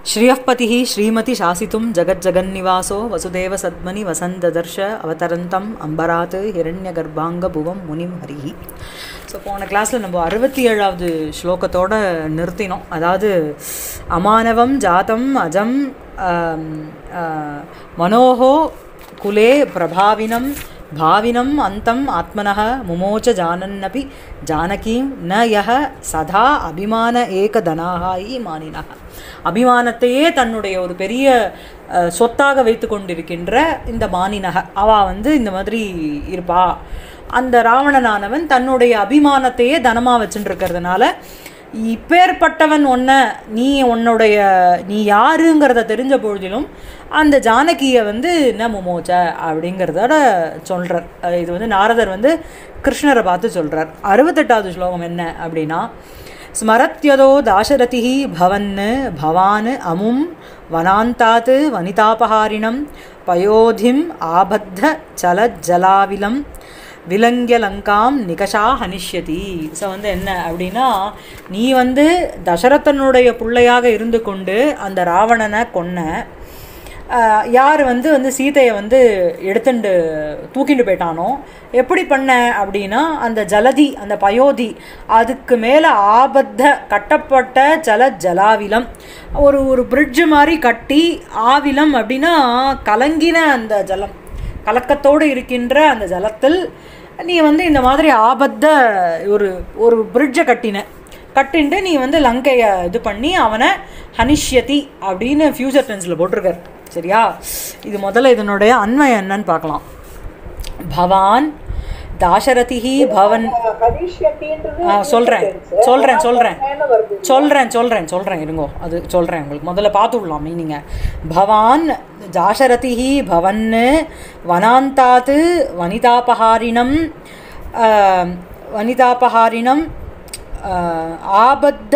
श्रियःपतिः श्रीमति शासितुं जगज्जगन्निवासो वसुदेवसद्मनि वसन्ददर्श அவதரந்தம் அம்பராத் ஹிரண்யகர்ப்பாங்கபுவம் முனிம் ஹரிஹி ஸோ போன கிளாஸில் நம்ம அறுபத்தி ஏழாவது ஸ்லோகத்தோட நிறுத்தினோம் அதாவது அமானவம் ஜாதம் அஜம் ஆம், ஆ, மனோஹோ குலே பிரபாவினம் भाविनम् अन्तम् आत्मनः मुमोच जानन्नपि जानकीं न यः சதா அபிமான ஏகதனாகாயி மானினः அபிமானத்தையே தன்னுடைய ஒரு பெரிய அஹ், சொத்தாக வைத்து கொண்டிருக்கின்ற இந்த மானினக அவ வந்து இந்த மாதிரி இருப்பா அந்த ராவணனானவன் தன்னுடைய அபிமானத்தையே தனமாக வச்சுட்டு இருக்கிறதுனால இப்பேற்பட்டவன் ஒன்ன நீ உன்னுடைய நீ யாருங்கிறத தெரிஞ்ச பொழுதிலும் அந்த ஜானகியை வந்து என்ன முமோச்ச அப்படிங்கிறதோட சொல்கிறார் இது வந்து நாரதர் வந்து கிருஷ்ணரை பார்த்து சொல்கிறார் அறுபத்தெட்டாவது ஸ்லோகம் என்ன அப்படின்னா ஸ்மரத்யதோ தாசரதி பவன் பவான் அமும் வனாந்தாத் வனிதாபஹாரிணம் பயோதிம் ஆபத்த சலஜலாவிலம் விலங்கிய லங்காம் நிகஷா ஹனிஷ்யதி ஸோ வந்து என்ன அப்படின்னா நீ வந்து தசரதனுடைய பிள்ளையாக இருந்து கொண்டு அந்த ராவணனை கொன்ன ஆஹ், யார் வந்து வந்து சீதையை வந்து எடுத்துண்டு தூக்கிட்டு போயிட்டானோ எப்படி பண்ண அப்படின்னா அந்த ஜலதி அந்த பயோதி அதுக்கு மேலே ஆபத்த கட்டப்பட்ட ஜல ஜலாவிலம் ஒரு ஒரு பிரிட்ஜு மாதிரி கட்டி ஆவிலம் அப்படின்னா கலங்கின அந்த ஜலம் கலக்கத்தோடு இருக்கின்ற அந்த ஜலத்தில் நீ வந்து இந்த மாதிரி ஆபத்த ஒரு ஒரு பிரிட்ஜை கட்டின கட்டின்ட்டு நீ வந்து லங்கையை இது பண்ணி அவனை ஹனிஷ்யதி அப்படின்னு ஃபியூச்சர் டென்ஸில் போட்டிருக்கார் சரியா இது முதல்ல இதனுடைய அன்வயம் என்னன்னு பார்க்கலாம் பவான் தாசரதிஹி பவன் ஹரிஷ்யத்தின்றது ஆ சொல்கிறேன் சொல்கிறேன் சொல்கிறேன் மேல வருது சொல்கிறேன் சொல்கிறேன் சொல்கிறேன் இருங்கோ அது சொல்கிறேன் உங்களுக்கு முதல்ல பார்த்து விடலாம் மீனிங்க பவான் ஜாஷரதிஹி பவன் வனாந்தாத் வனிதாபஹாரிணம் ஆம், வனிதாபஹாரிணம் ஆ, ஆபத்த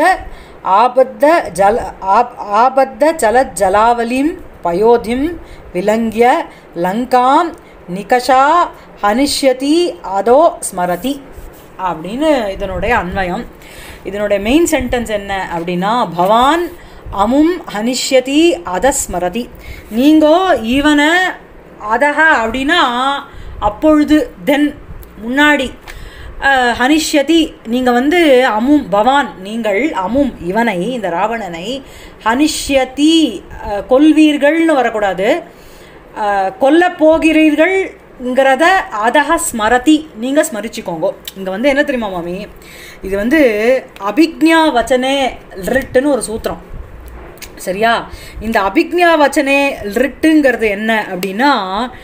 ஆபத்த ஜல ஆப் ஆபத்த ஜல ஜலாவலிம் பயோதிம் விலங்கிய லங்காம் நிகஷா ஹனிஷ்யதி அதோ ஸ்மரதி அப்படின்னு இதனுடைய அன்வயம் இதனுடைய மெயின் சென்டென்ஸ் என்ன அப்படின்னா பவான் அமும் ஹனிஷ்யதி அதஸ்மரதி நீங்கோ இவனை அதக அப்படின்னா அப்பொழுது தென் முன்னாடி அஹ், ஹனிஷ்யதி நீங்கள் வந்து அமும் பவான் நீங்கள் அமும் இவனை இந்த ராவணனை ஹனிஷ்யதி அஹ், கொல்வீர்கள்னு வரக்கூடாது அஹ், கொல்லப் போகிறீர்கள்ங்கிறத அதக ஸ்மரதி நீங்கள் ஸ்மரிச்சுக்கோங்க இங்கே வந்து என்ன தெரியுமா மாமி இது வந்து அபிக்ஞா வச்சனே லிட்டுன்னு ஒரு சூத்திரம் சரியா இந்த அபிக்ஞா வச்சனே லிட்டுங்கிறது என்ன அப்படின்னா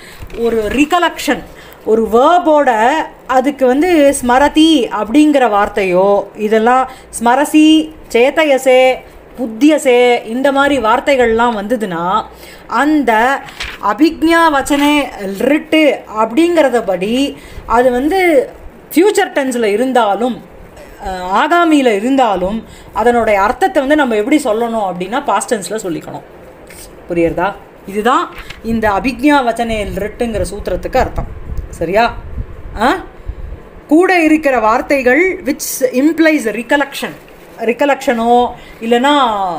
ஒரு ரிகலக்ஷன் ஒரு வேர்போட அதுக்கு வந்து ஸ்மரதி அப்படிங்கிற வார்த்தையோ இதெல்லாம் ஸ்மரசி சேத்தயசே புத்தியசே இந்த மாதிரி வார்த்தைகள்லாம் வந்ததுன்னா அந்த அபிக்ஞா வச்சனே லிட்டு அப்படிங்கிறத படி அது வந்து ஃப்யூச்சர் டென்ஸில் இருந்தாலும் அஹ், ஆகாமியில் இருந்தாலும் அதனுடைய அர்த்தத்தை வந்து நம்ம எப்படி சொல்லணும் அப்படின்னா பாஸ்ட் டென்ஸில் சொல்லிக்கணும் புரியுறதா இதுதான் இந்த அபிக்ஞா வச்சனே லிட்டுங்கிற சூத்திரத்துக்கு அர்த்தம் சரியா ஆ கூட இருக்கிற வார்த்தைகள் விச் இம்ப்ளைஸ் ரிகலக்ஷன் ரிகலக்ஷனோ இல்லைன்னா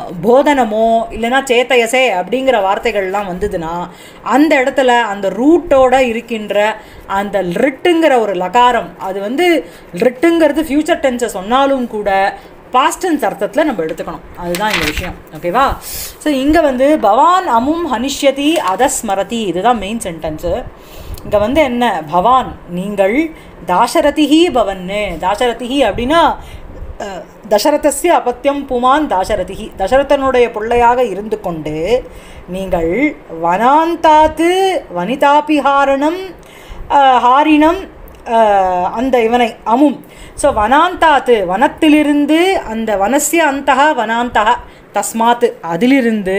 போதனமோ இல்லைன்னா சேத்தயசே அப்படிங்கிற வார்த்தைகள்லாம் வந்ததுன்னா அந்த இடத்துல அந்த ரூட்டோட இருக்கின்ற அந்த லிட்டுங்கிற ஒரு லகாரம் அது வந்து லிட்டுங்கிறது ஃப்யூச்சர் டென்ஸை சொன்னாலும் கூட பாஸ்டன்ஸ் அர்த்தத்தில் நம்ம எடுத்துக்கணும் அதுதான் இந்த விஷயம் ஓகேவா ஸோ இங்கே வந்து பவான் அமும் ஹனிஷ்யதி அதஸ்மரதி இதுதான் மெயின் சென்டென்ஸு இங்கே வந்து என்ன பவான் நீங்கள் தாசரதிஹி பவன்னு தாசரதிஹி அப்படின்னா அஹ், தசரதஸ்ய அபத்தியம் புமான் தாசரதிஹி தசரதனுடைய பிள்ளையாக இருந்து கொண்டு நீங்கள் வனாந்தாத்து வனிதாபிஹாரணம் அஹ், ஹாரினம் அஹ், அந்த இவனை அமும் ஸோ வனாந்தாத்து வனத்திலிருந்து அந்த வனசிய அந்தக வனாந்தக தஸ்மாத் அதிலிருந்து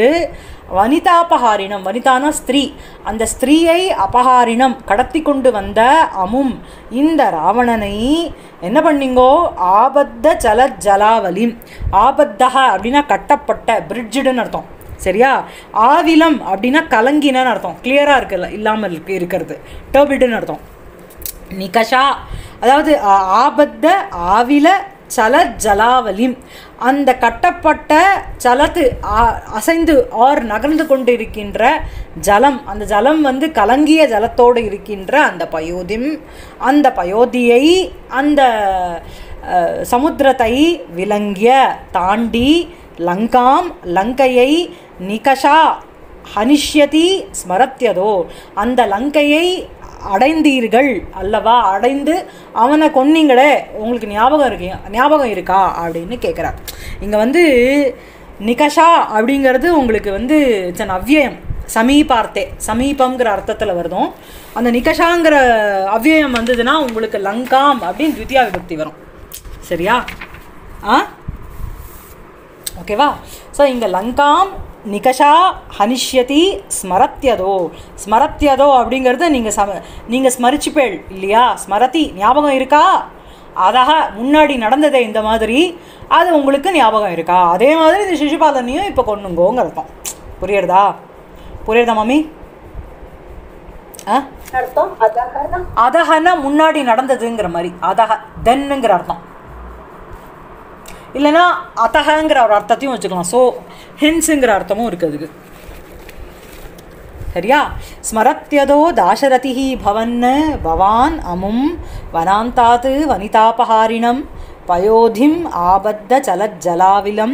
வனிதாபஹாரினம் வனிதானா ஸ்திரீ அந்த ஸ்திரீயை அபஹாரினம் கடத்தி கொண்டு வந்த அமும் இந்த ராவணனை என்ன பண்ணீங்கோ ஆபத்த ஜல ஜலாவலிம் ஆபத்தக அப்படின்னா கட்டப்பட்ட பிரிட்ஜுடுன்னு அர்த்தம் சரியா ஆவிலம் அப்படின்னா கலங்கினன்னு அர்த்தம் கிளியராக இருக்குல்ல இல்லாமல் இருக்கு இருக்கிறது டர்பிடுன்னு அர்த்தம் நிகஷா அதாவது ஆ- ஆபத்த ஆவில சல ஜலாவலிம் அந்த கட்டப்பட்ட ஜலத்து ஆ- அசைந்து ஆர் நகர்ந்து கொண்டிருக்கின்ற ஜலம் அந்த ஜலம் வந்து கலங்கிய ஜலத்தோடு இருக்கின்ற அந்த பயோதிம் அந்த பயோதியை அந்த அஹ், சமுத்திரத்தை விளங்கிய தாண்டி லங்காம் லங்கையை நிகஷா ஹனிஷ்யதி ஸ்மரத்யதோ அந்த லங்கையை அடைந்தீர்கள் அல்லவா அடைந்து அவனை கொன்னீங்களே உங்களுக்கு ஞாபகம் இருக்கு ஞாபகம் இருக்கா அப்படின்னு கேட்குறார் இங்கே வந்து நிகஷா அப்படிங்கிறது உங்களுக்கு வந்து இட்ஸ் அவ்வியம் சமீபார்த்தே சமீபங்கிற அர்த்தத்தில் வருதும் அந்த நிகஷாங்கிற அவ்வியம் வந்ததுன்னா உங்களுக்கு லங்காம் அப்படின்னு த்வித்தியா விபக்தி வரும் சரியா ஆ ஓகேவா ஸோ இங்கே லங்காம் நிகஷா ஹனிஷ்யதி ஸ்மரத்யதோ ஸ்மரத்யதோ அப்படிங்கிறது நீங்கள் சம நீங்கள் ஸ்மரிச்சுப்பேள் இல்லையா ஸ்மரதி ஞாபகம் இருக்கா அதாக முன்னாடி நடந்ததே இந்த மாதிரி அது உங்களுக்கு ஞாபகம் இருக்கா அதே மாதிரி இந்த சிசுபாலனையும் இப்போ கொண்டுங்கோங்க அர்த்தம் புரியுறதா புரியுறதா மம்மி ஆ அர்த்தம் அதகன அதகனா முன்னாடி நடந்ததுங்கிற மாதிரி அதக தென்னுங்கிற அர்த்தம் இல்லைன்னா அத்தகங்கிற ஒரு அர்த்தத்தையும் வச்சுக்கலாம் ஸோ ஹென்ஸுங்கிற அர்த்தமும் இருக்குது அதுக்கு சரியா ஸ்மரத்யதோ தாசரதிः பவன் பவான் அமும் வனாந்தாத் வனிதாபஹாரிணம் பயோதிம் ஆபத்த சலஜலாவிலம்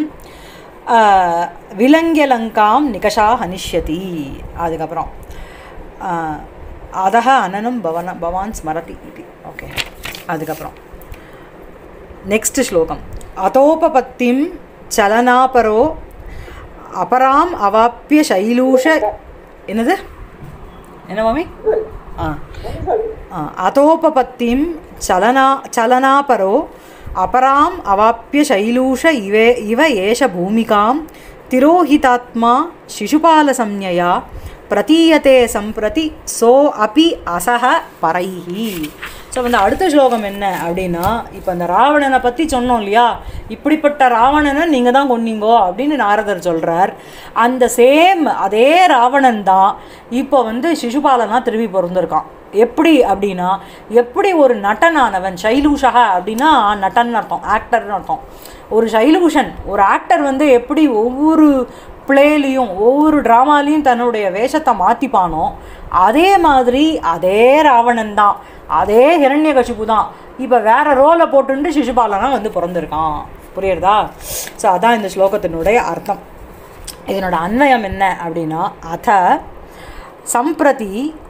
விலங்கியலங்காம் நிகஷா ஹனிஷ்யதி அதுக்கப்புறம் ஆஹ், அதக அனனம் பவன பவான் ஸ்மரதி இது ஓகே அதுக்கப்புறம் நெக்ஸ்ட் ஸ்லோகம் அதோபபத்திம் சலனாபரோ அபராம் அவாப்பிய சைலூஷ என்னது என்ன மாமி ஆ ஆ, அதோபபத்திம் சலனா சலனாபரோ அபராம் அவாப்பிய சைலூஷ இவே இவ ஏஷ பூமிகாம் திரோஹிதாத்மா சிசுபாலசம்ஞயா பிரதீயத்தே சம்பிரதி சோ அபி அசக பரைஹி ஸோ வந்து அடுத்த ஸ்லோகம் என்ன அப்படின்னா இப்போ அந்த ராவணனை பற்றி சொன்னோம் இல்லையா இப்படிப்பட்ட ராவணனை நீங்கள் தான் கொன்னீங்கோ அப்படின்னு நாரதர் சொல்கிறார் அந்த சேம் அதே ராவணன் தான் இப்போ வந்து சிசுபாலனா திரும்பி பிறந்திருக்கான் எப்படி அப்படின்னா எப்படி ஒரு நட்டனானவன் சைலூஷக அப்படின்னா நட்டன் அர்த்தம் ஆக்டர்னு அர்த்தம் ஒரு சைலூஷன் ஒரு ஆக்டர் வந்து எப்படி ஒவ்வொரு பிளேலையும் ஒவ்வொரு ட்ராமாலையும் தன்னுடைய வேஷத்தை மாற்றிப்பானோ அதே மாதிரி அதே ராவணன் தான் அதே ஹிரண்யகசிபு தான் இப்போ வேற ரோலை போட்டுட்டு சிசுபாலனா வந்து பிறந்திருக்கான் புரியுறதா ஸோ அதான் இந்த ஸ்லோகத்தினுடைய அர்த்தம் இதனோட அன்வயம் என்ன அப்படின்னா அத சம்பிரதி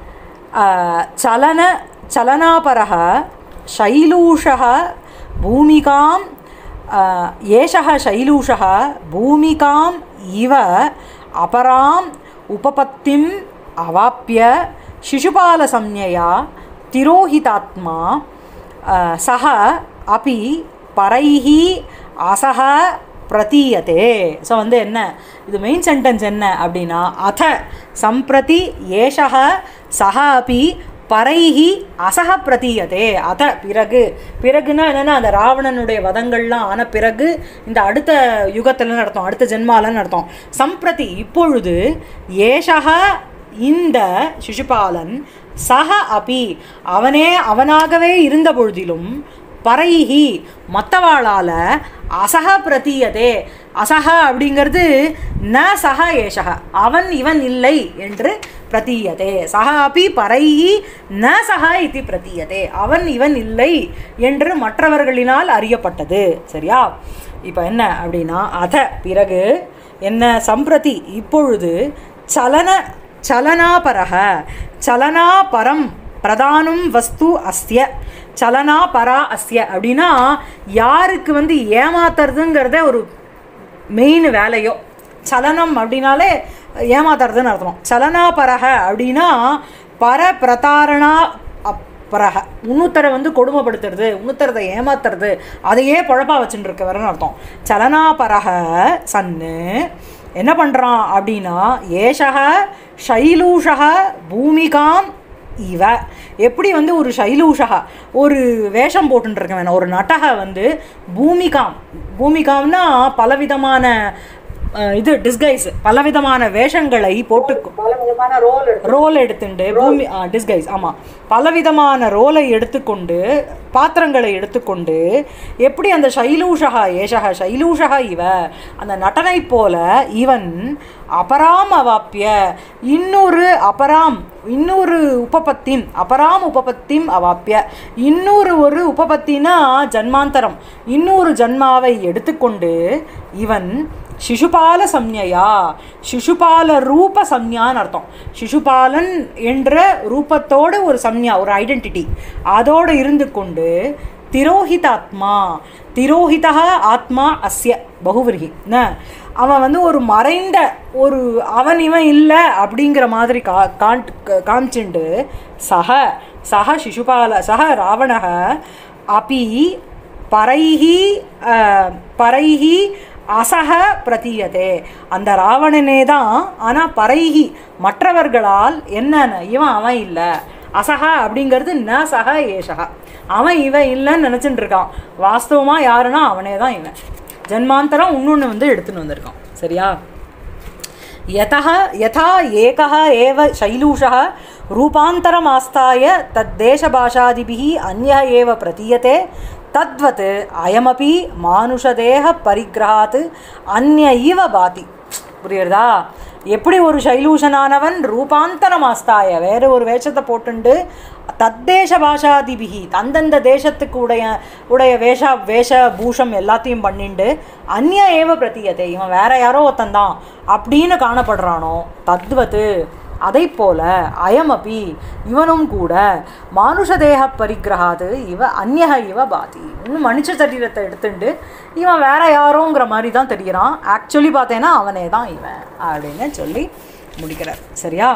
சலன சலனாபரः शैलूषः भूमिकां एषः शैलूषः भूमिकाम् इव अपराम् उपपत्तिम् अवाप्य शिशुपालसंज्ञया तिरोहितात्मा सः अपि பரைஹ அசக பிரதீயத்தே ஸோ வந்து என்ன இது மெயின் சென்டென்ஸ் என்ன அப்படின்னா அத சம்பிரதி ஏஷக சக அப்பி பரைஹி அசக பிரதீயத்தே அத பிறகு பிறகுனா என்னென்னா அந்த ராவணனுடைய வதங்கள்லாம் ஆன பிறகு இந்த அடுத்த யுகத்தில் நடத்தும் அடுத்த ஜென்மாலன்னு நடத்தும் சம்பிரதி இப்பொழுது ஏஷக இந்த சிசுபாலன் சக அபி அவனே அவனாகவே இருந்த பொழுதிலும் பரைஹி மற்றவாளால் அசக பிரதீயதே அசக அப்படிங்கிறது ந சக ஏஷக அவன் இவன் இல்லை என்று பிரதீயதே சக அப்பி பரைஹி ந சக இது பிரதீயதே அவன் இவன் இல்லை என்று மற்றவர்களினால் அறியப்பட்டது சரியா இப்போ என்ன அப்படின்னா அத பிறகு என்ன சம்பிரதி இப்பொழுது சலன சலனாபரக சலனாபரம் பிரதானம் வஸ்து அஸ்ய சலனா பரா அஸ்ய அப்படின்னா யாருக்கு வந்து ஏமாத்துறதுங்கிறத ஒரு மெயின் வேலையோ சலனம் அப்படின்னாலே ஏமாத்துறதுன்னு அர்த்தம் சலனாபரக அப்படின்னா பர பிரதாரணா அப்பரக இன்னொருத்தரை வந்து கொடுமைப்படுத்துறது இன்னொருத்தரதை ஏமாத்துறது அதையே குழப்பா வச்சுட்டு இருக்கவர்னு அர்த்தம் சலனாபரக சன்னு என்ன பண்ணுறான் அப்படின்னா ஏஷக ஷைலூஷக பூமிகாம் இவ எப்படி வந்து ஒரு சைலூஷகா ஒரு வேஷம் போட்டுருக்கவன் ஒரு நட்டக வந்து பூமிகாம் பூமிகாம்னா பலவிதமான அஹ், இது டிஸ்கைஸ் பலவிதமான வேஷங்களை போட்டு பல விதமான ரோல் எடுத்து ரோல் எடுத்துண்டு பூமி டிஸ்கைஸ் ஆமாம் பலவிதமான ரோலை எடுத்துக்கொண்டு பாத்திரங்களை எடுத்துக்கொண்டு எப்படி அந்த சைலூஷகா ஏஷக சைலூஷகா இவ அந்த நடனை போல இவன் அபராம் அவாப்பிய இன்னொரு அபராம் இன்னொரு உபபத்திம் அபராம் உபபத்திம் அவாப்பிய இன்னொரு ஒரு உபபத்தினா ஜன்மாந்தரம் இன்னொரு ஜன்மாவை எடுத்துக்கொண்டு இவன் சிசுபால சம்ஞையா சிசுபால ரூப சம்ஞான்னு அர்த்தம் சிசுபாலன் என்ற ரூபத்தோட ஒரு சம்ஞா ஒரு ஐடென்டிட்டி அதோடு இருந்து கொண்டு திரோஹிதாத்மா திரோஹிதா ஆத்மா அஸ்ய பகுவிரிகி என்ன அவன் வந்து ஒரு மறைந்த ஒரு அவன் இவன் இல்லை அப்படிங்கிற மாதிரி கா காண்ட் காமிச்சுண்டு சக சக சிசுபால சக ராவணக அப்பி பரைஹி அஹ், பரைஹி அசக பிரதீயதே அந்த ராவணனே தான் ஆனால் பரைஹி மற்றவர்களால் என்னென்ன இவன் அவன் இல்லை அசக அப்படிங்கிறது ந சக ஏஷக அவன் இவன் இல்லைன்னு நினச்சிட்டு இருக்கான் வாஸ்தவமாக யாருன்னா அவனே தான் இவன் ஜன்மாந்தரம் இன்னொன்று வந்து எடுத்துன்னு வந்திருக்கான் சரியா यतः यथा एकः एव शैलूषः रूपान्तरमास्ताय तद्देशभाषादिभिः अन्यः एव प्रतीयते तद्वत् अयमपि मानुषदेहपरिग्रहात् अन्य इव भाति புரியுறதா எப்படி ஒரு சைலூஷனானவன் ரூபாந்தரமாஸ்தாய வேற ஒரு வேஷத்தை போட்டுண்டு தத்தேச பாஷாதிபிகி அந்தந்த தேசத்துக்கு உடைய உடைய வேஷா வேஷ பூஷம் எல்லாத்தையும் பண்ணிண்டு அந்நிய ஏவ பிரத்தியத்தை இவன் வேற யாரோ ஒருத்தந்தான் அப்படின்னு காணப்படுறானோ தத்வத்து அதை போல அயமபி இவனும் கூட மானுஷ தேக பரிகிரகாது இவ அந்யக இவ பாதி இன்னும் மனுஷ சரீரத்தை எடுத்துட்டு இவன் வேற யாரோங்கிற மாதிரி தான் தெரியறான் ஆக்சுவலி பார்த்தேன்னா அவனே தான் இவன் அப்படின்னு சொல்லி முடிக்கிறார் சரியா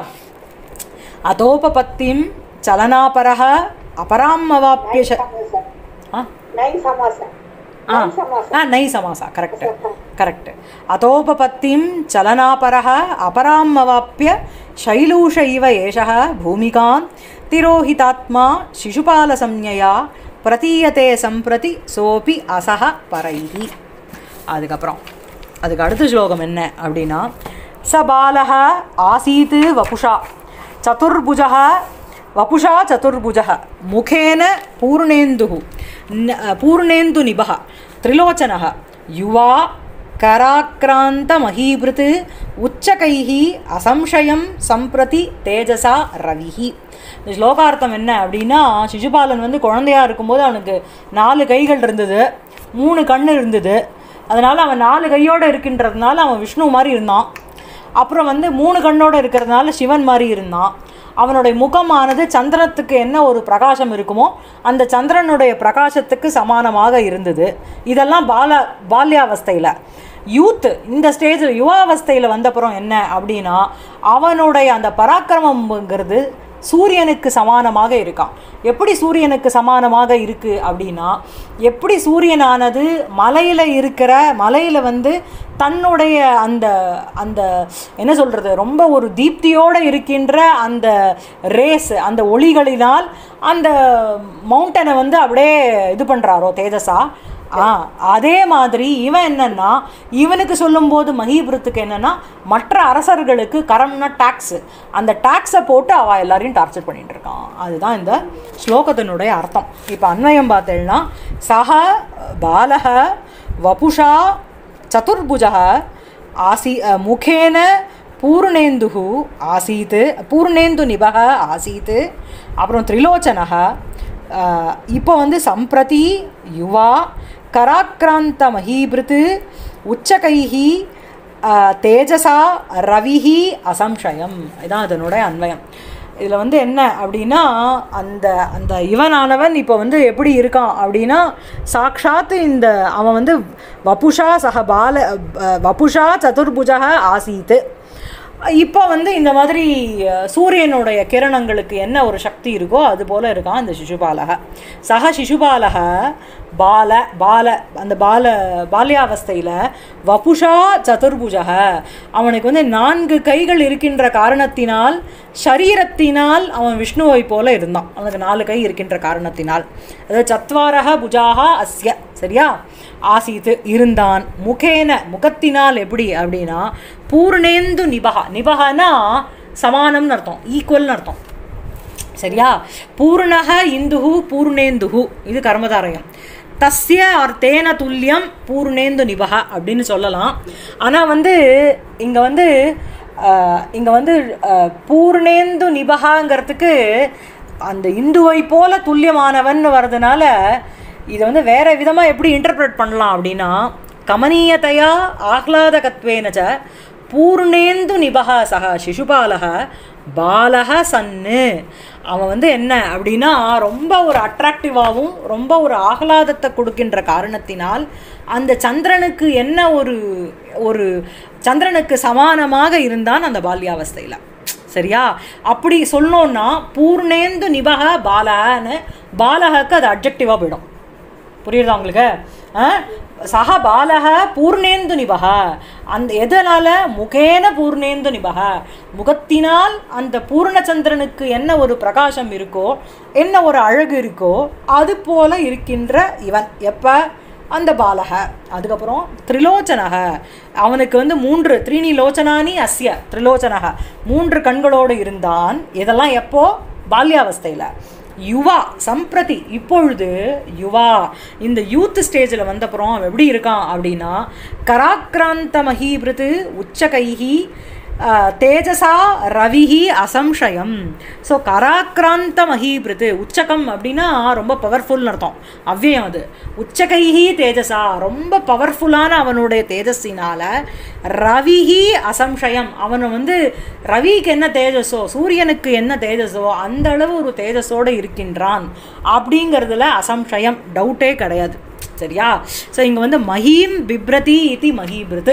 அதோபபத்திம் சலனாபரக அபராமவாப்பிய ச- ஆ நை சமாசம் ஆ நை சமாசம் ஆ நை சமாசா கரெக்ட் கரெக்ட் அதோபபத்திம் சலனாபரः அபராம் அவாப்பிய शैलूष इव एषः भूमिकां तिरोहितात्मा शिशुपालसंज्ञया प्रतीयते सम्प्रति सोऽपि असः परैः அதுக்கப்புறம் அதுக்கு அடுத்த ஸ்லோகம் என்ன அப்படின்னா ச பாலக ஆசீத் வபுஷா சதுர்புஜः வபுஷா சதுர்புஜः முகேன பூர்ணேந்துः ந- பூர்ணேந்துநிபः त्रिलोचनः युवा कराक्रान्तमहीभृत् உச்சகைः அசம்சயம் சம்பிரதி தேஜசா ரவிஹி இந்த ஸ்லோகார்த்தம் என்ன அப்படின்னா சிசுபாலன் வந்து குழந்தையா இருக்கும்போது அவனுக்கு நாலு கைகள் இருந்தது மூணு கண்ணு இருந்தது அதனால் அவன் நாலு கையோடு இருக்கின்றதுனால அவன் விஷ்ணு மாதிரி இருந்தான் அப்புறம் வந்து மூணு கண்ணோடு இருக்கிறதுனால சிவன் மாதிரி இருந்தான் அவனுடைய முகமானது சந்திரத்துக்கு என்ன ஒரு பிரகாசம் இருக்குமோ அந்த சந்திரனுடைய பிரகாசத்துக்கு சமானமாக இருந்தது இதெல்லாம் பால பால்யாவஸ்தையில் யூத் இந்த ஸ்டேஜில் யுவாவஸ்தையில் வந்தப்புறம் என்ன அப்படின்னா அவனுடைய அந்த பராக்கிரமம்ங்கிறது சூரியனுக்கு சமானமாக இருக்கான் எப்படி சூரியனுக்கு சமானமாக இருக்கு அப்படின்னா எப்படி சூரியனானது மலையில் இருக்கிற மலையில் வந்து தன்னுடைய அந்த அந்த என்ன சொல்கிறது ரொம்ப ஒரு தீப்தியோடு இருக்கின்ற அந்த ரேஸ் அந்த ஒளிகளினால் அந்த மவுண்டனை வந்து அப்படியே இது பண்ணுறாரோ தேஜஸா ஆ அதே மாதிரி இவன் என்னன்னா இவனுக்கு சொல்லும்போது மஹீபுரத்துக்கு என்னன்னா மற்ற அரசர்களுக்கு கரம்னா டேக்ஸு அந்த டேக்ஸை போட்டு அவ எல்லாரையும் டார்ச்சர் பண்ணிட்டு இருக்கான் அதுதான் இந்த ஸ்லோகத்தினுடைய அர்த்தம் இப்போ அன்வயம் பார்த்தேன்னா சக பாலக வபுஷா சதுர்புஜः ஆசி அஹ், முகேன பூர்ணேந்துः ஆசீத் பூர்ணேந்துநிபः ஆசீத் அப்புறம் திரிலோச்சனः அஹ், இப்போ வந்து சம்பிரதி யுவா கராக்ராந்த மஹீபிருத் உச்சகைஹி அஹ், தேஜசா ரவிஹி அசம்சயம் இதான் அதனுடைய அன்வயம் இதில் வந்து என்ன அப்படின்னா அந்த அந்த இவனானவன் இப்போ வந்து எப்படி இருக்கான் அப்படின்னா சாக்ஷாத் இந்த அவன் வந்து வபுஷா சக பால அஹ், வபுஷா சதுர்புஜக ஆசீத்து இப்போ வந்து இந்த மாதிரி அஹ், சூரியனுடைய கிரணங்களுக்கு என்ன ஒரு சக்தி இருக்கோ அது போல இருக்கான் இந்த சிசுபாலக சக சிசுபாலக பால பால அந்த பால பால்யாவஸ்தையில் வபுஷா சதுர்புஜக அவனுக்கு வந்து நான்கு கைகள் இருக்கின்ற காரணத்தினால் சரீரத்தினால் அவன் விஷ்ணுவை போல இருந்தான் அவனுக்கு நாலு கை இருக்கின்ற காரணத்தினால் அதாவது சத்வாரக புஜாக அஸ்ய சரியா ஆசீத்து இருந்தான் முகேன முகத்தினால் எப்படி அப்படின்னா பூர்ணேந்து நிபகா நிபகனா சமானம்னு அர்த்தம் ஈக்குவல்னு அர்த்தம் சரியா பூர்ணக இந்துஹு பூர்ணேந்துஹு இது கர்மதாரயம் தஸ்ய ஆர் தேன துல்லியம் பூர்ணேந்து நிபக அப்படின்னு சொல்லலாம் ஆனால் வந்து இங்கே வந்து இங்கே வந்து அஹ், பூர்ணேந்து நிபகாங்கிறதுக்கு அந்த இந்துவை போல துல்லியமானவன் வர்றதுனால இதை வந்து வேற விதமாக எப்படி இன்டர்பிரட் பண்ணலாம் அப்படின்னா கமனீயத்தையா ஆஹ்லாதகத்வேனச்ச பூர்ணேந்து நிபக சக சிசுபாலக பாலக சன்னு அவன் வந்து என்ன அப்படின்னா ரொம்ப ஒரு அட்ராக்டிவாகவும் ரொம்ப ஒரு ஆஹ்லாதத்தை கொடுக்கின்ற காரணத்தினால் அந்த சந்திரனுக்கு என்ன ஒரு ஒரு சந்திரனுக்கு சமானமாக இருந்தான் அந்த பால்யாவஸ்தையில் சரியா அப்படி சொல்லணும்னா பூர்ணேந்து நிபக பாலகன்னு பாலகக்கு அது அப்ஜெக்டிவாக போயிடும் புரியுதா உங்களுக்கு ஆ? சக பாலக பூர்ணேந்து நிபக அந்த எதனால முகேன பூர்ணேந்து நிபக முகத்தினால் அந்த பூர்ணச்சந்திரனுக்கு என்ன ஒரு பிரகாசம் இருக்கோ என்ன ஒரு அழகு இருக்கோ அது போல இருக்கின்ற இவன் எப்ப அந்த பாலக அதுக்கப்புறம் திரிலோச்சனக அவனுக்கு வந்து மூன்று த்ரீனி லோச்சனானி அஸ்ய திரிலோச்சனக மூன்று கண்களோடு இருந்தான் இதெல்லாம் எப்போ பால்யாவஸ்தையில் யுவா சம்பிரதி இப்பொழுது யுவா இந்த யூத் ஸ்டேஜில் வந்தப்புறம் அவன் எப்படி இருக்கான் அப்படின்னா கராக்ராந்த மகீபிருத்து உச்சகைஹி ஆஹ், தேஜசா ரவிஹி அசம்சயம் ஸோ கராக்ராந்த மகீபிருத்து உச்சகம் அப்படின்னா ரொம்ப பவர்ஃபுல்னு அர்த்தம் அவ்வியம் அது உச்சகைஹி தேஜசா ரொம்ப பவர்ஃபுல்லான அவனுடைய தேஜஸினால ரவிஹி அசம்சயம் அவனை வந்து ரவிக்கு என்ன தேஜஸோ சூரியனுக்கு என்ன தேஜஸோ அந்த அளவு ஒரு தேஜஸோடு இருக்கின்றான் அப்படிங்கிறதுல அசம்சயம் டவுட்டே கிடையாது சரியா ஸோ இங்கே வந்து மஹீம் பிப்ரதி இதி மஹீபிருத்து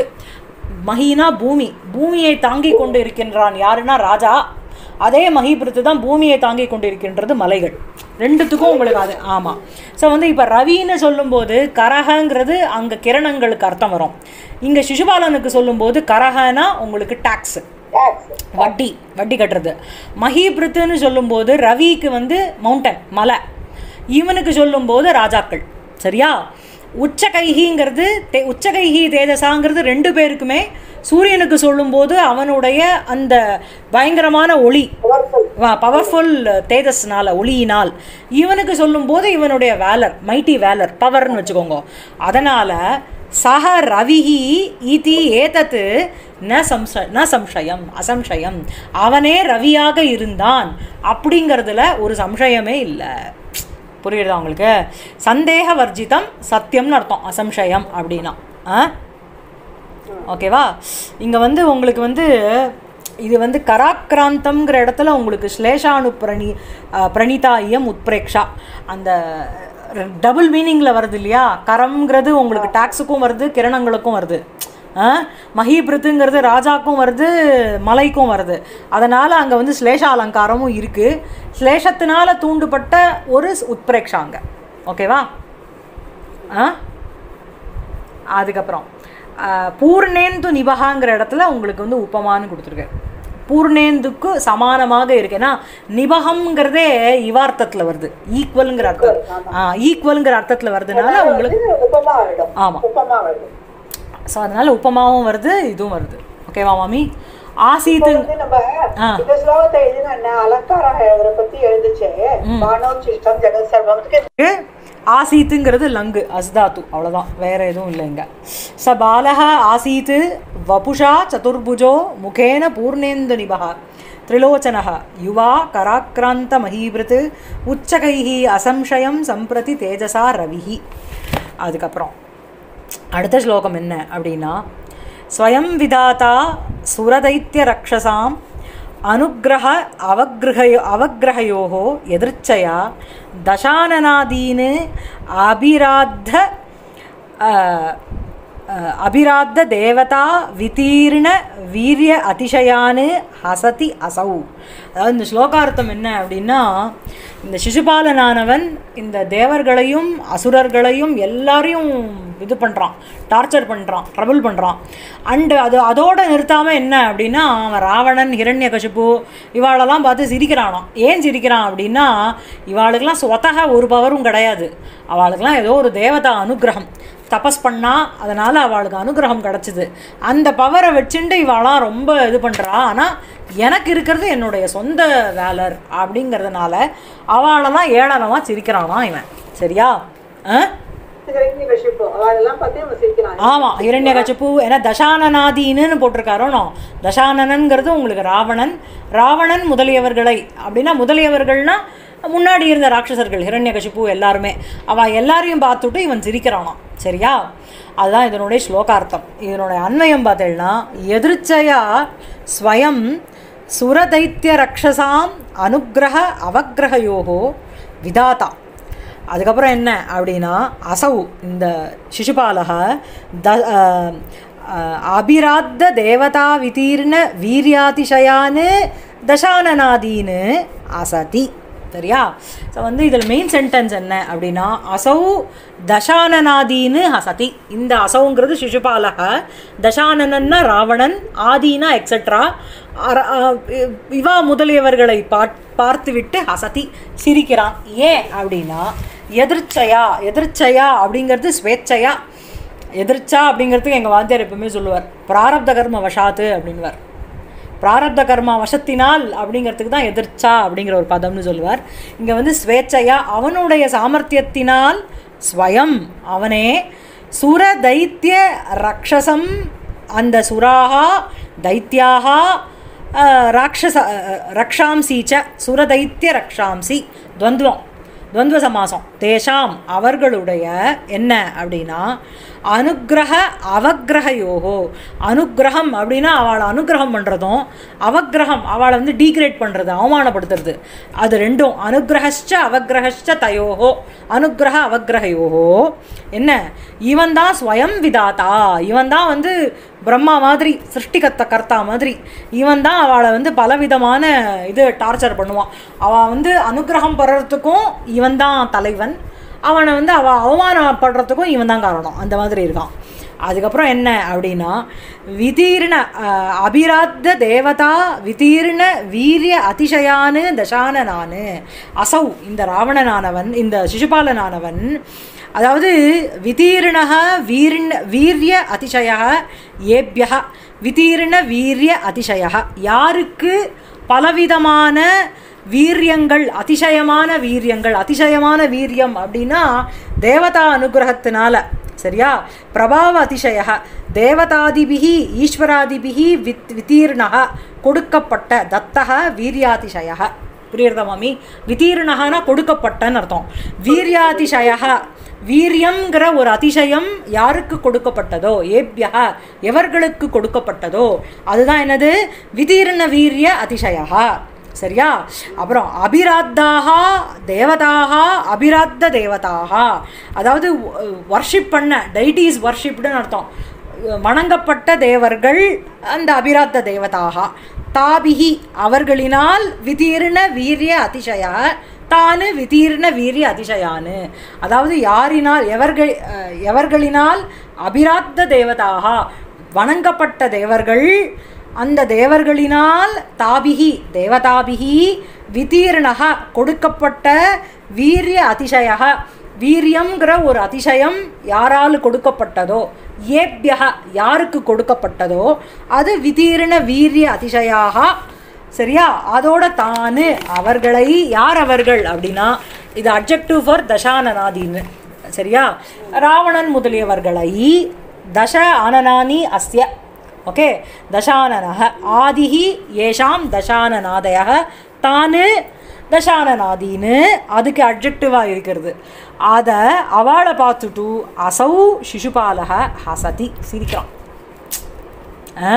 மஹீனா பூமி பூமியை தாங்கி கொண்டு இருக்கின்றான் யாருன்னா ராஜா அதே மஹிபிருத்து தான் பூமியை தாங்கி கொண்டிருக்கின்றது மலைகள் ரெண்டுத்துக்கும் உங்களுக்கு அது ஆமாம் ஸோ வந்து இப்போ ரவின்னு சொல்லும்போது கரகங்கிறது அங்கே கிரணங்களுக்கு அர்த்தம் வரும் இங்கே சிசுபாலனுக்கு சொல்லும்போது கரகனா உங்களுக்கு டாக்ஸு டேக்ஸ் வட்டி வட்டி கட்டுறது மஹிபிருத்துன்னு சொல்லும்போது ரவிக்கு வந்து மவுண்டன் மலை இவனுக்கு சொல்லும்போது ராஜாக்கள் சரியா உச்சகைகிங்கிறது தே உச்சகைகி தேஜசாங்கிறது ரெண்டு பேருக்குமே சூரியனுக்கு சொல்லும்போது அவனுடைய அந்த பயங்கரமான ஒளி பவர்ஃபுல் பவர்ஃபுல் தேஜஸ்னால ஒளியினால் இவனுக்கு சொல்லும்போது இவனுடைய வேலர் மைட்டி வேலர் பவர்னு வச்சுக்கோங்க அதனால சக ரவிஹி இதி ஏதத்து ந சம்ச ந சம்சயம் அசம்சயம் அவனே ரவியாக இருந்தான் அப்படிங்கிறதுல ஒரு சம்சயமே இல்லை புரியுதா உங்களுக்கு சந்தேக வர்ஜிதம் சத்தியம்னு அர்த்தம் அசம்சயம் அப்படின்னா ஆ ஓகேவா இங்கே வந்து உங்களுக்கு வந்து இது வந்து கராக்ராந்தம்ங்கிற இடத்துல உங்களுக்கு ஸ்லேஷானு பிரணி அஹ், பிரணிதாயம் உத்பிரேக்ஷா அந்த டபுள் மீனிங்கில் வருது இல்லையா கரம்ங்கிறது உங்களுக்கு டாக்ஸுக்கும் வருது கிரணங்களுக்கும் வருது ஆ? மஹீபிருத்துங்கிறது ராஜாக்கும் வருது மலைக்கும் வருது அதனால் அங்கே வந்து ஸ்லேஷ அலங்காரமும் இருக்குது ஸ்லேஷத்தினால தூண்டுபட்ட ஒரு உத்பிரேக்ஷா அங்கே ஓகேவா ஆ அதுக்கப்புறம் ஆஹ், பூர்ணேந்து நிபகாங்கிற இடத்துல உங்களுக்கு வந்து உப்பமான்னு கொடுத்துருக்கேன் பூர்ணேந்துக்கு சமானமாக இருக்கு ஏன்னா நிபகம்ங்கிறதே இவார்த்தத்தில் வருது ஈக்குவலுங்கிற அர்த்தம் ஆ ஈக்குவலுங்கிற அர்த்தத்தில் வருதுனால உங்களுக்கு உப்பமா ஆயிடும் ஆமா. உப்பமா வருது ஸோ அதனால உப்பமாவும் வருது இதுவும் வருது ஓகேவா மாமி ஆசீத்து வந்து நம்ம ஆ. இந்த ஸ்லோகத்தை எழுதின அலங்கார இவரை பத்தி எழுதுச்சு பானோச்சிஷ்டம் ஜெகத் சர்வத்துக்கு இருக்கு. ஆசீத்துங்கிறது லங்கு அஸ்தாத்து அவ்வளோதான் வேற எதுவும் இல்லை இங்க ச பாலக ஆசீத்து வபுஷா சதுர்புஜோ முகேன பூர்ணேந்து நிபக திரிலோச்சனः யுவா கராக்ராந்த மஹீபிருத் உச்சகைः அசம்சயம் சம்பிரதி தேஜசா ரவிஹி அதுக்கப்புறம் அடுத்த ஸ்லோகம் என்ன அப்படின்னா ஸ்வயம் விதாத்தா சுரதைத்திய ரக்ஷசாம் அனுகிரக அவக்ரகயோ அவக்ரகயோः எதிர்ச்சயா தசானனாதீன் அபிராத்த அஹ், அஹ், அபிராத்த தேவதா விதீர்ண வீரிய அதிசயானு ஹசதி அசௌ அதாவது இந்த ஸ்லோகார்த்தம் என்ன அப்படின்னா இந்த சிசுபாலனானவன் இந்த தேவர்களையும் அசுரர்களையும் எல்லாரையும் இது பண்ணுறான் டார்ச்சர் பண்ணுறான் ட்ரபிள் பண்ணுறான் அண்டு அது அதோட நிறுத்தாமல் என்ன அப்படின்னா அவன் ராவணன் ஹிரண்யகசிப்பு இவாளெல்லாம் பார்த்து சிரிக்கிறானாம் ஏன் சிரிக்கிறான் அப்படின்னா இவாளுக்கெல்லாம் சொத்தக ஒரு பவரும் கிடையாது அவளுக்கெல்லாம் ஏதோ ஒரு தேவதா அனுகிரகம் தபஸ் பண்ணா அதனால் அவளுக்கு அனுகிரகம் கிடச்சிது அந்த பவரை வச்சுட்டு இவாளாம் ரொம்ப இது பண்ணுறா ஆனால் எனக்கு இருக்கிறது என்னுடைய சொந்த வேலர் அப்படிங்கிறதுனால அவளெல்லாம் ஏளனமாக சிரிக்கிறானா இவன் சரியா ஆ ஹிரண்யகசிப்பு அவளெல்லாம் பார்த்து அவன் சிரிக்கிறான் ஆமாம் இரண்யகசிப்பு ஏன்னா தசானனாதீன்னு போட்டிருக்காரோனோ தசானனங்கிறது உங்களுக்கு ராவணன் ராவணன் முதலியவர்களை அப்படின்னா முதலியவர்கள்னா முன்னாடி இருந்த ராட்சசர்கள் ஹிரண்யகசிப்பு எல்லாருமே அவன் எல்லாரையும் பார்த்துட்டு இவன் சிரிக்கிறானாம் சரியா அதுதான் இதனுடைய ஸ்லோகார்த்தம் இதனுடைய அன்வயம் பார்த்தேன்னா எதிர்ச்சையா ஸ்வயம் சுரதைத்திய ரக்ஷசாம் அனுக்கிரக அவக்கிரகயோகோ விதாதா அதுக்கப்புறம் என்ன அப்படின்னா அசௌ இந்த சிசுபாலக த அஹ், அஹ், அபிராத்த தேவதா விதீர்ண வீரியாதிசயான்னு தசானநாதீன்னு அசதி சரியா ஸோ வந்து இதில் மெயின் சென்டென்ஸ் என்ன அப்படின்னா அசௌ தசானநாதீன்னு ஹசதி இந்த அசௌங்கிறது சிசுபாலக தசானனன்னா ராவணன் ஆதீனா எக்ஸட்ரா இவா முதலியவர்களை பார் பார்த்துவிட்டு ஹசதி சிரிக்கிறான் ஏன் அப்படின்னா எதிர்ச்சையா எதிர்ச்சையா அப்படிங்கிறது ஸ்வேச்சையா எதிர்ச்சா அப்படிங்கிறதுக்கு எங்கள் வாத்தியார் எப்பவுமே சொல்லுவார் பிராரப்த கர்ம வசாத்து அப்படின்வார் பிராரப்த கர்மா வசத்தினால் அப்படிங்கிறதுக்கு தான் எதிர்ச்சா அப்படிங்கிற ஒரு பதம்னு சொல்லுவார் இங்கே வந்து ஸ்வேச்சையா அவனுடைய சாமர்த்தியத்தினால் ஸ்வயம் அவனே சுர தைத்திய ரக்ஷசம் அந்த சுராகா தைத்தியாகா அஹ், ராட்சச அஹ், ரக்ஷாம்சி ச சுரதைத்திய ரக்ஷாம்சி துவந்துவம் துவந்துவ சமாசம் தேஷாம் அவர்களுடைய என்ன அப்படின்னா அனுக்கிரக அவக்கிரகயோகோ அனுக்கிரகம் அப்படின்னா அவளை அனுக்கிரகம் பண்ணுறதும் அவக்கிரகம் அவளை வந்து டீக்ரேட் பண்ணுறது அவமானப்படுத்துறது அது ரெண்டும் அனுக்கிரகஷ்ட அவக்கிரகஷ்ட தயோகோ அனுக்கிரக அவக்கிரகயோகோ என்ன இவன் தான் ஸ்வயம் விதாதா இவன் தான் வந்து பிரம்மா மாதிரி சிருஷ்டிகத்த கர்த்தா மாதிரி இவன் தான் அவளை வந்து பலவிதமான இது டார்ச்சர் பண்ணுவான் அவள் வந்து அனுக்கிரகம் பெறறதுக்கும் இவன் தான் தலைவன் அவனை வந்து அவள் அவமானப்படுறதுக்கும் இவன் தான் காரணம் அந்த மாதிரி இருக்கான் அதுக்கப்புறம் என்ன அப்படின்னா விதீர்ண அஹ், அபிராத்த தேவதா விதீர்ண வீரிய அதிசயானு தசானனானு அசௌ இந்த ராவணனானவன் இந்த சிசுபாலனானவன் அதாவது விதீர்ணக வீர்ண வீரிய அதிசய ஏபிய விதீர்ண வீரிய அதிசய யாருக்கு பலவிதமான வீரியங்கள் அதிசயமான வீரியங்கள் அதிசயமான வீரியம் அப்படின்னா தேவதா அனுகிரகத்தினால சரியா பிரபாவ அதிசய தேவதாதிபிகி ஈஸ்வராதிபிகி வித் விதீர்ணக கொடுக்கப்பட்ட தத்தக வீரியாதிசய புரியுறதா மாமி விதீர்ணகனா கொடுக்கப்பட்டன்னு அர்த்தம் வீரியாதிசய வீரியம்ங்கிற ஒரு அதிசயம் யாருக்கு கொடுக்கப்பட்டதோ ஏபியா எவர்களுக்கு கொடுக்கப்பட்டதோ அதுதான் என்னது விதீர்ண வீரிய அதிசயா சரியா அப்புறம் அபிராத்தாக தேவதாக அபிராத்த தேவதாக அதாவது வர்ஷிப் பண்ண டைட்டிஸ் வர்ஷிப்டுன்னு அர்த்தம் வணங்கப்பட்ட தேவர்கள் அந்த அபிராத்த தேவதாக தாபிகி அவர்களினால் விதீர்ண வீரிய அதிசய தானு விதீர்ண வீரிய அதிசயானு அதாவது யாரினால் எவர்கள் அஹ், எவர்களினால் அபிராத்த தேவதாக வணங்கப்பட்ட தேவர்கள் அந்த தேவர்களினால் தாபிகி தேவதாபிகி விதீர்ணக கொடுக்கப்பட்ட வீரிய அதிசய வீரியம்ங்கிற ஒரு அதிசயம் யாரால் கொடுக்கப்பட்டதோ ஏபியக யாருக்கு கொடுக்கப்பட்டதோ அது விதீர்ண வீரிய அதிசயாக சரியா அதோட தானு அவர்களை யார் அவர்கள் அப்படின்னா இது அப்ஜெக்டிவ் ஃபார் தசானனாதின்னு சரியா ராவணன் முதலியவர்களை தச ஆனனானி அஸ்ய ஓகே தசானனக ஆதிஹி ஏஷாம் தசானநாதய தானு தசானநாதின்னு அதுக்கு அப்ஜெக்டிவாக இருக்கிறது அதை அவளை பார்த்துட்டு அசௌ சிசுபாலக ஹசதி சிரிக்கிறான் ஆ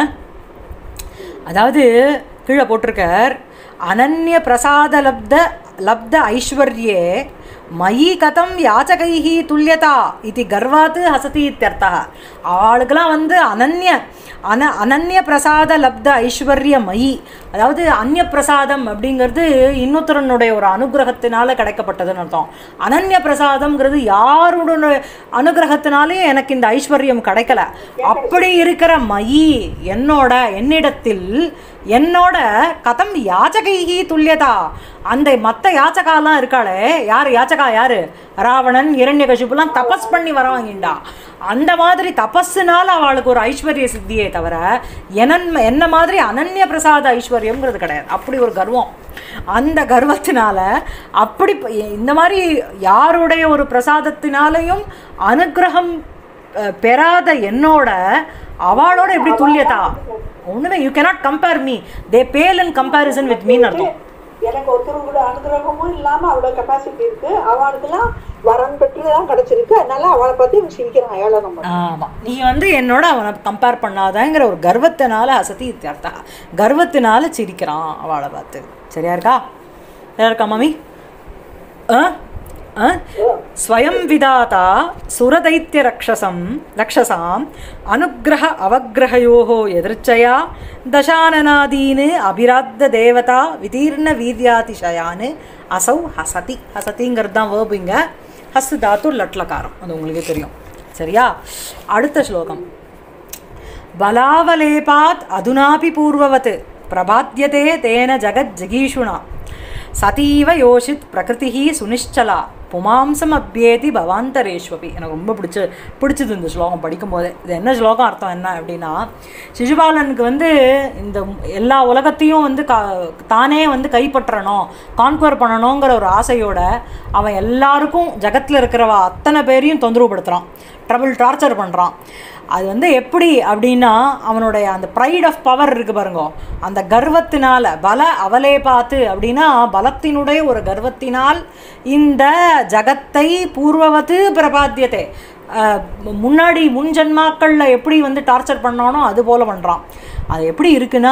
அதாவது கீழே போட்டிருக்கார் அனன்ய பிரசாத லப்த லப்த ஐஸ்வர்யே மயி கதம் யாச்சகைஹி துல்யதா இது கர்வாத்து ஹசதி இத்தியர்த்தः அவளுக்கெல்லாம் வந்து அனன்ய அன அனன்ய பிரசாத லப்த ஐஸ்வர்ய மயி அதாவது அந்நிய பிரசாதம் அப்படிங்கிறது இன்னொருத்தரனுடைய ஒரு அனுகிரகத்தினால கிடைக்கப்பட்டதுன்னு அர்த்தம் அனன்ய பிரசாதம்ங்கிறது யாருடைய அனுகிரகத்தினாலேயும் எனக்கு இந்த ஐஸ்வர்யம் கிடைக்கல அப்படி இருக்கிற மயி என்னோட என்னிடத்தில் என்னோட கதம் யாச்சகைகி துல்லியதா அந்த மற்ற யாச்சகாலாம் இருக்காளே யார் யாச்சகா யாரு ராவணன் இரண்யகசிப்புலாம் தபஸ் பண்ணி வரவாங்கிண்டா அந்த மாதிரி தபஸுனால அவளுக்கு ஒரு ஐஸ்வர்ய சித்தியே தவிர எனன் என்ன மாதிரி அனன்ய பிரசாத ஐஸ்வர்யம்ங்கிறது கிடையாது அப்படி ஒரு கர்வம் அந்த கர்வத்தினால அப்படி ப- இந்த மாதிரி யாருடைய ஒரு பிரசாதத்தினாலையும் அனுக்கிரகம் அஹ், பெறாத என்னோட அவளோட எப்படி துல்லியதா ஒண்ணுமே you cannot compare me they pale in comparison with மீன் அர்த்தம் எனக்கு ஒருத்தர் கூட அனுகிரகமும் இல்லாம அவ்வளவு கெப்பாசிட்டி இருக்கு அவளுக்கெல்லாம் வரன் பெற்று தான் கிடைச்சிருக்கு அதனால அவளை பத்தி சிரிக்கிறான் ஏழனம் மட்டும். ஆமா நீ வந்து என்னோட அவனை கம்பேர் பண்ணாதங்கிற ஒரு கர்வத்தினால அசதி இத்தியர்த்தா கர்வத்தினால சிரிக்கிறான் அவளை பார்த்து சரியா இருக்கா சரியா இருக்கா மாமி ஆ ஆ? ஸ்வயம் விதாதா சுரதைத்திய ரக்ஷசம் ரக்ஷசாம் அனுகிரக அவக்கிரகயோः எதிர்ச்சயா தசானனாதீன் அபிராத்த தேவதா விதீர்ண வீதியாதிசயான் அசௌ ஹசதி ஹசதிங்கிறது தான் வேர்பு இங்க ஹஸ்து தாத்து லட்லகாரம் அது உங்களுக்கே தெரியும் சரியா அடுத்த ஸ்லோகம் बलावलेपात् अधुनापि पूर्ववत् प्रबाध्यते तेन जगज्जगीषुणा சதீவ யோஷித் பிரகிருதி சுனிஷ்சலா புமாம்சம் அப்பியேதி பவாந்தரேஷ்வபி எனக்கு ரொம்ப பிடிச்ச பிடிச்சது இந்த ஸ்லோகம் படிக்கும்போதே இது என்ன ஸ்லோகம் அர்த்தம் என்ன அப்படின்னா சிசுபாலனுக்கு வந்து இந்த எல்லா உலகத்தையும் வந்து கா தானே வந்து கைப்பற்றணும் கான்குவர் பண்ணணுங்கிற ஒரு ஆசையோட அவன் எல்லாருக்கும் ஜகத்தில் இருக்கிறவ அத்தனை பேரையும் தொந்தரவுப்படுத்துகிறான் ட்ரபிள் டார்ச்சர் பண்ணுறான் அது வந்து எப்படி அப்படின்னா அவனுடைய அந்த ப்ரைட் ஆஃப் பவர் இருக்கு பாருங்க அந்த கர்வத்தினால பல அவலே பார்த்து அப்படின்னா பலத்தினுடைய ஒரு கர்வத்தினால் இந்த ஜகத்தை பூர்வவத்து பிரபாத்தியத்தை அஹ், முன்னாடி முன் ஜன்மாக்களில் எப்படி வந்து டார்ச்சர் பண்ணானோ அது போல பண்ணுறான் அது எப்படி இருக்குன்னா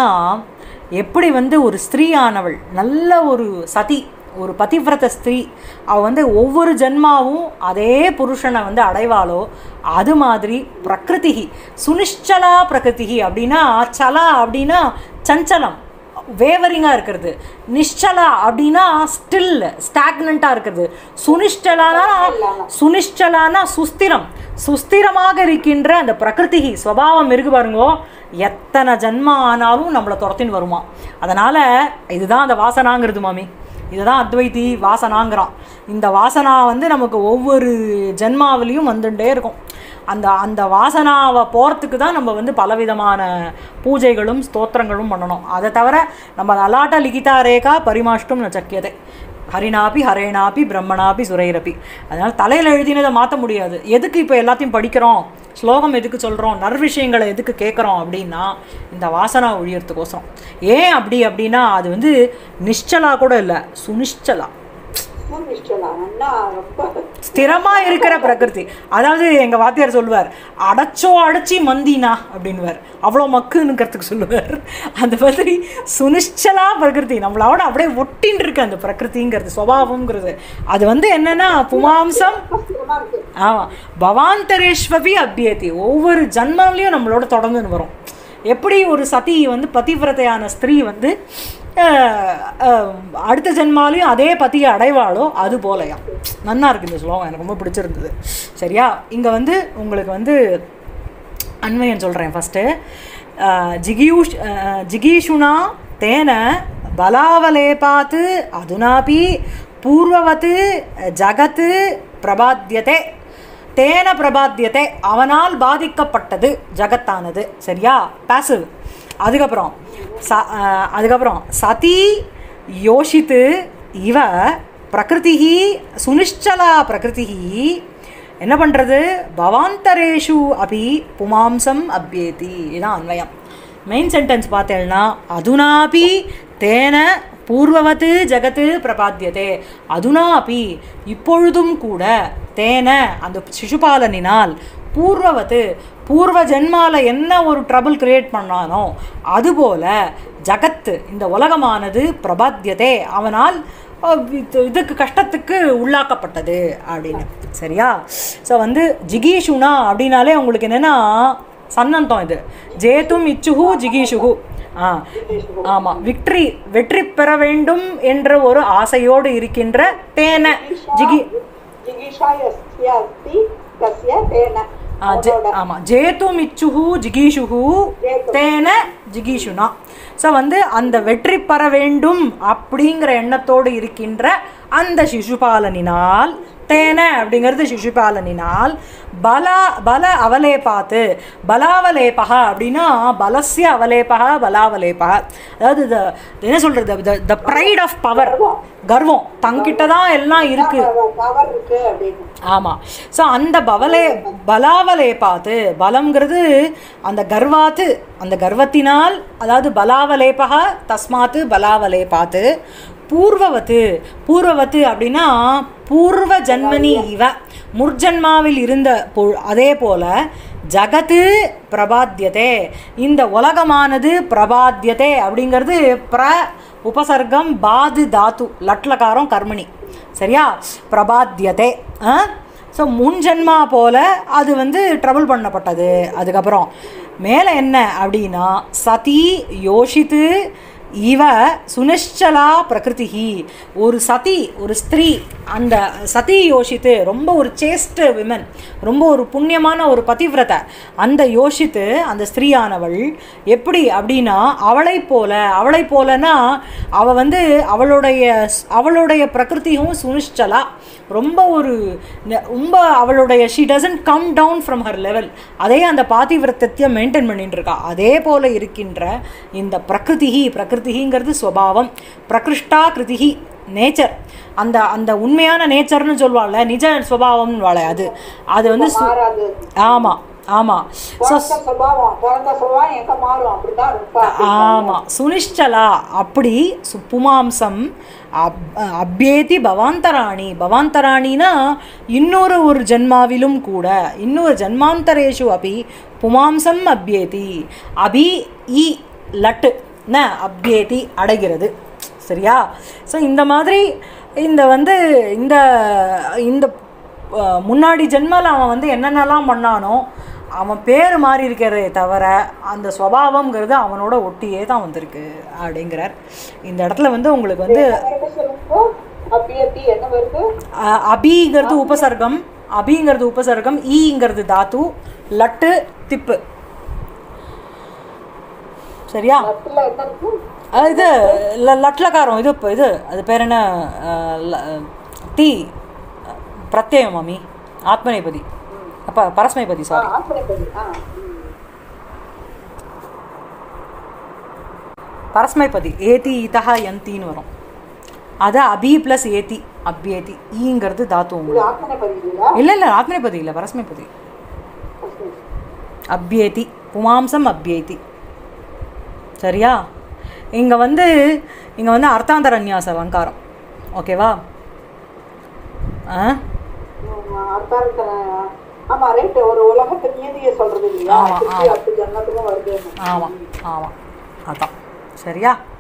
எப்படி வந்து ஒரு ஸ்திரீயானவள் நல்ல ஒரு சதி ஒரு பதிவிரத ஸ்திரீ அவள் வந்து ஒவ்வொரு ஜென்மாவும் அதே புருஷனை வந்து அடைவாளோ அது மாதிரி பிரகிருதி சுனிஷ்சலா பிரகிருதி அப்படின்னா சலா அப்படின்னா சஞ்சலம் வேவரிங்காக இருக்கிறது நிஷ்சலா அப்படின்னா ஸ்டில் ஸ்டாக்னண்ட்டாக இருக்கிறது சுனிஷ்டலானா சுனிஷ்டலானா சுஸ்திரம் சுஸ்திரமாக இருக்கின்ற அந்த பிரகிருதி ஸ்வபாவம் இருக்கு பாருங்கோ எத்தனை ஜன்மா ஆனாலும் நம்மளை துரத்தின்னு வருமா அதனால் இதுதான் அந்த வாசனாங்கிறது மாமி இதுதான் அத்வைதி வாசனாங்கிறான் இந்த வாசனா வந்து நமக்கு ஒவ்வொரு ஜென்மாவிலையும் வந்துட்டே இருக்கும் அந்த அந்த வாசனாவை போகிறதுக்கு தான் நம்ம வந்து பலவிதமான பூஜைகளும் ஸ்தோத்திரங்களும் பண்ணணும் அதை தவிர நம்ம அலாட்ட லிகிதா ரேகா பரிமாஷ்டும் ந சக்கியதை ஹரினாபி ஹரேனாபி பிரம்மனாபி சுரைரபி அதனால் தலையில் எழுதினதை மாற்ற முடியாது எதுக்கு இப்போ எல்லாத்தையும் படிக்கிறோம் ஸ்லோகம் எதுக்கு சொல்கிறோம் நற்விஷயங்களை எதுக்கு கேட்குறோம் அப்படின்னா இந்த வாசனா ஒழியறதுக்கோசரம் ஏன் அப்படி அப்படின்னா அது வந்து நிஷ்சலா கூட இல்லை சுனிஷ்சலா ரொம்ப இஷ்டம் அண்ணா ரொம்ப ஸ்திரமா இருக்கிற பிரகிருதி அதாவது எங்க வாத்தியார் சொல்லுவார் அடைச்சோ அடைச்சி மந்தினா அப்படின்னுவார் அவ்வளோ மக்குன்னுக்கிறதுக்கு சொல்லுவார் அந்த மாதிரி சுனிஷ்சலா பிரகிருதி நம்மளோட அப்படியே ஒட்டின்னு இருக்கு அந்த பிரகிருதிங்கிறது சுவாவம்ங்கிறது அது வந்து என்னன்னா புமாம்சம் கஷ்டமா இருக்கு ஆமாம் பவாந்தரேஸ்வபி அபியதி ஒவ்வொரு ஜன்மம்லையும் நம்மளோட தொடர்ந்துன்னு வரும் எப்படி ஒரு சதி வந்து பதிவிரதையான ஸ்திரீ வந்து அஹ், அஹ், அடுத்த ஜென்மாலையும் அதே பதியை அடைவாளோ அது போலயா நன்னா இருக்கு இந்த ஸ்லோகம் எனக்கு ரொம்ப பிடிச்சிருந்தது சரியா இங்கே வந்து உங்களுக்கு வந்து அன்வயம் சொல்கிறேன் ஃபஸ்ட்டு ஜிகியூஷ் அஹ், ஜிகீஷுனா தேன பலாவலேபாத் அதுனாபி பூர்வவத் ஜகத் பிரபாத்தியதே தேன பிரபாத்தியத்தை அவனால் பாதிக்கப்பட்டது ஜகத்தானது சரியா பாசிவ் அதுக்கப்புறம் ச அஹ், அதுக்கப்புறம் சதி யோசித்து இவ பிரகிருதி சுனிஷ்சலா பிரகிருதி என்ன பண்ணுறது பவாந்தரேஷு அபி புமாம்சம் அப்யேதி இதான் அன்வயம் மெயின் சென்டென்ஸ் பார்த்தேன்னா அதுனாபி தேன பூர்வவத்து ஜகத்து பிரபாத்தியதே அதுனாபி இப்பொழுதும் கூட தேன அந்த சிசுபாலனினால் பூர்வவத்து பூர்வ ஜென்மால என்ன ஒரு ட்ரபிள் கிரியேட் பண்ணானோ அதுபோல ஜகத்து இந்த உலகமானது பிரபாத்தியதே அவனால் அஹ், இது- இதுக்கு கஷ்டத்துக்கு உள்ளாக்கப்பட்டது அப்படின்னு சரியா ஸோ வந்து ஜிகீஷுனா அப்படின்னாலே உங்களுக்கு என்னென்னா சன்னந்தம் இது ஜேத்தும் இச்சுகு ஜிகீஷுகு ஆ ஆமாம் விக்ட்ரி வெற்றி பெற வேண்டும் என்ற ஒரு ஆசையோடு இருக்கின்ற தேன ஜிகி जिगीषा यस्य अस्ति तस्य तेन ஆ, ஜெ- அவனோட ஆமா ஜேத்தும் இச்சுகு ஜிகீஷுகு ஜேத்தும். தேன ஜிகீஷுனா ஸோ வந்து அந்த வெற்றி பெற வேண்டும் அப்படிங்கிற எண்ணத்தோடு இருக்கின்ற அந்த சிசுபாலனினால் தேன அப்படிங்கிறது சிசுபாலனினால் பல பல அவலேபாத்து பலாவலேபக அப்படின்னா பலசிய அவலேபக பலாவலேபக அதாவது the- என்ன சொல்றது த ப்ரைட் ஆஃப் பவர் கர்வம் தங்கிட்ட தான் எல்லாம் இருக்கு பவர் இருக்கு அப்படின்னு ஆமாம் ஸோ அந்த பவலே பலாவலே பார்த்து பலம்ங்கிறது அந்த கர்வாத்து அந்த கர்வத்தினால் அதாவது பலாவலேபக தஸ்மாத்து பலாவலே பார்த்து பூர்வவத்து பூர்வவத்து அப்படின்னா பூர்வ ஜன்மனி இவ முர்ஜன்மாவில் இருந்த பொ- அதே போல ஜகத்து பிரபாத்தியதே இந்த உலகமானது பிரபாத்தியதே அப்படிங்கிறது பிர உபசர்க்கம் பாது தாத்து லட்லகாரம் கர்மணி சரியா பிரபாத்தியதே ஸோ முன் ஜென்மா போல அது வந்து ட்ரபிள் பண்ணப்பட்டது அதுக்கப்புறம் மேலே என்ன அப்படின்னா சதி யோசித்து இவ சுனிஷ்சலா பிரகிருதிஹி ஒரு சதி ஒரு ஸ்திரீ அந்த சதி யோசித்து ரொம்ப ஒரு சேஸ்ட் விமன் ரொம்ப ஒரு புண்ணியமான ஒரு பதிவிரதை அந்த யோசித்து அந்த ஸ்திரீயானவள் எப்படி அப்படின்னா அவளை போல அவளை போலனா அவ வந்து அவளுடைய அவளுடைய பிரகிருதியும் சுனிஷ்சலா ரொம்ப ஒரு ந- ரொம்ப அவளுடைய she doesn't come down from her level அதே அந்த பாதிவிரத்தத்தை மெயின்டைன் பண்ணிட்டு இருக்கா அதே போல இருக்கின்ற இந்த பிரகிருதிஹி பிரகிருதிங்கிறது ஸ்வபாவம் பிரகிருஷ்டா கிருதிஹி நேச்சர் அந்த அந்த உண்மையான நேச்சர்னு சொல்வாள்ல நிஜ ஸ்வபாவம்னு வாழ அது அது வந்து சு- மாறாது ஆமா ஆமா ஸோ பிறந்த சுபாவம் பிறந்த சுபாவம் எங்க மாறும் அப்படிதான் இருப்பா ஆமாம் சுனிஷ்டலா அப்படி சு- புமாம்சம் அப் அப்யேதி பவாந்தராணி பவாந்தராணினா இன்னொரு ஒரு ஜன்மாவிலும் கூட இன்னொரு ஜன்மாந்தரேஷு அபி புமாம்சம் அப்யேதி அபி இ லட்டு ந அப்யேதி அடைகிறது சரியா ஸோ இந்த மாதிரி இந்த வந்து இந்த இந்த அஹ், முன்னாடி ஜென்மல அவன் வந்து என்னென்னலாம் பண்ணானோ அவன் பேர் மாறி இருக்கிறதே தவிர அந்த சுவாவம்ங்கிறது அவனோட ஒட்டியே தான் வந்திருக்கு அப்படிங்கிறார் இந்த இடத்துல வந்து உங்களுக்கு வந்து என்ன சொல்லுங்க அபியத்தி என்ன வருது அஹ், அபிங்கிறது உபசர்க்கம் அபிங்கிறது உபசர்க்கம் ஈங்கிறது தாத்து லட்டு திப்பு சரியா நட்டுல என்ன இருக்கு அஹ் இது ல- லட்லகாரம் இது இப்போ இது அது பேர் என்ன அஹ், ல- டி அஹ், பிரத்யயம் மாமி ஆத்மநேபதி அப்போ பரஸ்மைபதி ஆ, சாரி ஆத்மநேபதி ஆ ம். பரஸ்மைபதி ஏதி இதா யந்தின்னு வரும் அது அபி ப்ளஸ் ஏதி அப்யேதி ஈங்கிறது தாத்து இது உங்களுக்கு ஆத்மநேபதி இல்லையா இல்லை இல்லை ஆத்மநேபதி இல்லை பரஸ்மைபதி அப்யேதி புமாம்சம் அப்யேதி சரியா இங்கே வந்து இங்கே வந்து அர்த்தாந்தரநியாச அலங்காரம் ஓகேவா ஆ ம், அர்த்தார்த்தன ஆமா ரைட் ஒரு உலகத்து நீதியை சொல்றது இல்லையா ஆமா, திருப்பி ஆமா. அடுத்த ஜென்மத்துக்கும் வருது ஆமாம் ஆமாம் அதான் சரியா